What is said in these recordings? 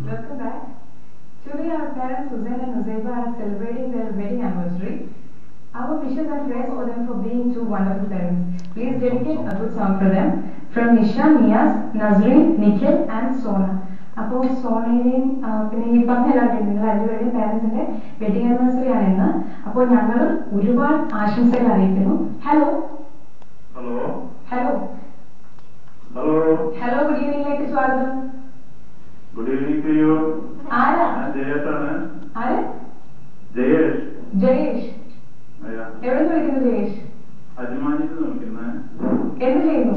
Welcome back. Today our parents Hussein and Nuzaiba are celebrating their wedding anniversary. Our wishes and prayers for them for being two wonderful parents. Please dedicate a good song for them from Nisha, Niyaz, Nazreen, Nikhil and Sona. അപ്പോൾ സോണയുടെയും ആ, പിന്നെ ഈ പറഞ്ഞ എല്ലാവരുടെയും നിങ്ങൾ രണ്ടുപേരുടെയും പാരൻസിന്റെ wedding anniversary ആണ് ഇന്ന് അപ്പോൾ ഞങ്ങൾ ഒരുപാട് ആശംസകൾ അറിയിക്കുന്നു hello hello hello hello hello good ഈവനിംഗിലേക്ക് സ്വാഗതം ഗുഡ് ഈവനിങ് ടു യു ആരാ ഞാൻ ജയേഷാണ് ആര് ജയേഷ് ജയേഷ് അയ്യാ എവിടെ നിന്ന് വിളിക്കുന്നു ജയേഷ് അജ്മാനിൽ നോക്കുന്നത് എന്ത് ചെയ്യുന്നു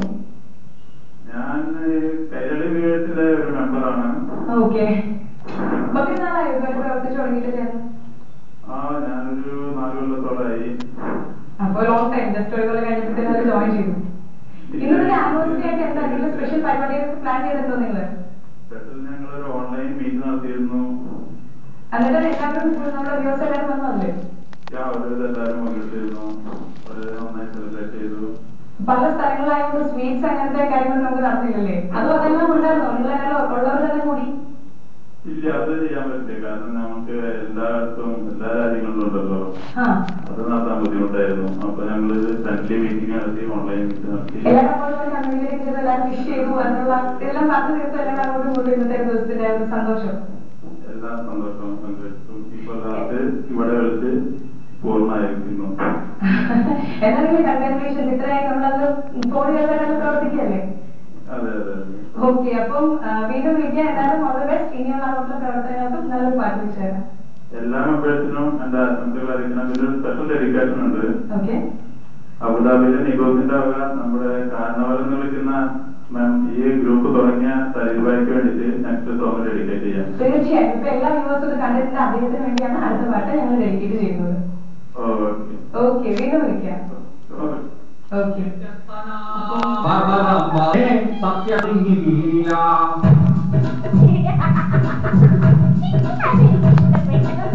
ഞാൻ ഈ കൈരളി വീഴത്തിലെ ഒരു മെമ്പറാണ് ഓക്കെ ഒത്തിരി നാളായോ ഇതുവരെ പ്രവർത്തിച്ചു തുടങ്ങിയിട്ട് ചേർന്ന് ആ ഞാനൊരു നാല് കൊല്ലത്തോളായി അപ്പൊ ലോങ് ടൈം ജസ്റ്റ് ഒരു കൊല്ലം കഴിഞ്ഞപ്പോഴത്തേക്കും ജോയിൻ ചെയ്തു ഇന്നൊരു ആനിവേഴ്സറി ആയിട്ട് എന്താ എന്തെങ്കിലും സ്പെഷ്യൽ പരിപാടിയൊക്കെ പ്ലാൻ ചെയ്തിട്ടുണ്ടോ നിങ്ങള് സ്പെഷ്യൽ ഞങ്ങളൊരു ഓൺലൈൻ മീറ്റ് നടത്തിയിരുന്നു എന്നിട്ട് എല്ലാവരും നമ്മുടെ വ്യൂസ് എല്ലാവരും വന്നു അല്ലേ ഞാൻ ഒരുവിധം എല്ലാവരും പങ്കെടുത്തിരുന്നു വളരെ നന്നായി സെലിബ്രേറ്റ് ചെയ്തു പല സ്ഥലങ്ങളിലായതുകൊണ്ട് സ്വീറ്റ്സ് അങ്ങനത്തെ കാര്യങ്ങൾ നമുക്ക് നടന്നില്ലല്ലേ അതും അതെല്ലാം ഉണ്ടായിരുന്നോ നിങ്ങളെല്ലാം ഉള്ളവർ തന്നെ കൂടി ഇല്ല അത് ചെയ്യാൻ പറ്റില്ല കാരണം നമുക്ക് എല്ലായിടത്തും എല്ലാ രാജ്യങ്ങളിലും ഉണ്ടല്ലോ ആ അത് നടത്താൻ ബുദ്ധിമുട്ടായിരുന്നു അപ്പൊ ഞങ്ങള് ഫ്രണ്ട്ലി മീറ്റിംഗ് നടത്തി ഓൺലൈൻ മീറ്റ് നടത്തി എല്ലാവരും അങ്ങോട്ടും കമ്മ്യൂണിക്കേറ്റ് ചെയ്ത് എല്ലാവരും വിഷ് ചെയ്തു എന്നുള്ള ഇതെല്ലാം പറഞ്ഞു തീർത്ത് എല്ലാവരും അങ്ങോട്ടും ഇങ്ങോട്ടും ഇന്നത്തെ ദിവസത്തിന്റെ ഒരു സന്തോഷം എല്ലാ സന്തോഷവും പങ്കുവെച്ചു ഇപ്പൊ ലാസ്റ്റ് ഇവിടെ വിളിച്ച് പൂർണ്ണമായിരിക്കുന്നു എന്തെങ്കിലും കൺഗ്രാറ്റുലേഷൻ ഇത്രയായി നമ്മളത് ഫോൺ ചെയ്താലും പ്രവർത്തിക്കല്ലേ അതെ അതെ അതെ ഓക്കെ അപ്പം ആ, വീണ്ടും വിളിക്കാൻ എല്ലാവരും ഓൾ ദ ബെസ്റ്റ് ഇനിയുള്ള അങ്ങോട്ടുള്ള പ്രവർത്തനങ്ങൾക്കും നല്ലൊരു പാട്ട് വെച്ചേരാം എല്ലാ മെമ്പേഴ്സിനും എന്റെ ആശംസകൾ അറിയിക്കണം ഇതിൽ ഒരു സ്പെഷ്യൽ ഡെഡിക്കേഷൻ ഉണ്ട് ഓക്കെ അബുദാബിയിലെ നിഗോസിന്റെ വക നമ്മുടെ കാരണവർ എന്ന് വിളിക്കുന്ന mem- ഈ ഗ്രൂപ്പ് തുടങ്ങിയ സലീബായിക്ക് വേണ്ടിയിട്ട് നെക്സ്റ്റ് സോങ് ഡെഡിക്കേറ്റ് ചെയ്യാം തീർച്ചയായും ഇപ്പൊ എല്ലാ വ്യൂവേഴ്സും ഇത് കണ്ടിട്ടുണ്ട് അദ്ദേഹത്തിന് വേണ്ടിയാണ് അടുത്ത പാട്ട് ഞങ്ങൾ ഡെഡിക്കേറ്റ് ചെയ്യുന്നത് ഓക്കെ ഓക്കെ വീണ്ടും വിളിക്കാം ഓക്കെ പരമേ സത്യനിധിയിലാ